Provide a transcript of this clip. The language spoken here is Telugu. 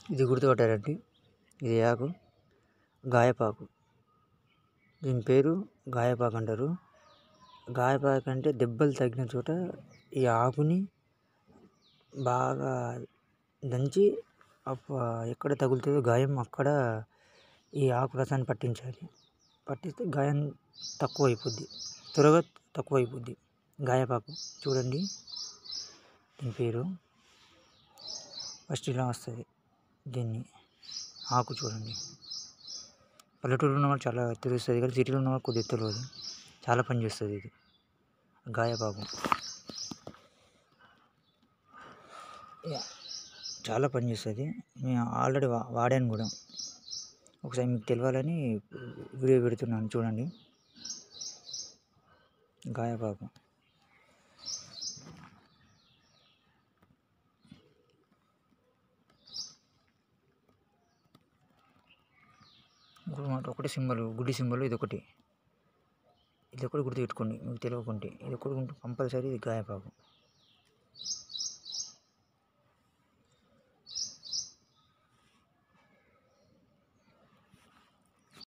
ఇది గుర్తుపట్టారండి ఇది ఆకు గాయపాకు దీని పేరు గాయపాకు అంటారు గాయపాకు అంటే దెబ్బలు తగిలిన చోట ఈ ఆకుని బాగా దంచి అప్ప- ఎక్కడ తగులుతుందో గాయం అక్కడ ఈ ఆకు రసాన్ని పట్టించాలి పట్టిస్తే గాయం తక్కువ అయిపోద్ది త్వరగా తక్కువ అయిపోద్ది గాయపాకు చూడండి దీని పేరు ఫస్ట్ ఇలా వస్తుంది దీన్ని ఆకు చూడండి పల్లెటూరులో ఉన్న వాళ్ళు చాలా తెలుస్తుంది కానీ సిటీలో ఉన్న వాళ్ళు కొద్దిగా తెలియదు చాలా పని చేస్తుంది ఇది గాయపాకు యా, చాలా పని చేస్తుంది నేను ఆల్రెడీ వా వాడాను కూడా ఒకసారి మీకు తెలియాలని వీడియో పెడుతున్నాను చూడండి గాయపాకు ఇంకొక మాట ఒకటి సింబల్ గుడి సింబల్ ఇది ఒకటి ఇది ఒకటి గుర్తుపెట్టుకోండి మీకు తెలియకుంటే ఇది ఒకటి కంపల్సరీ ఇది గాయపాకు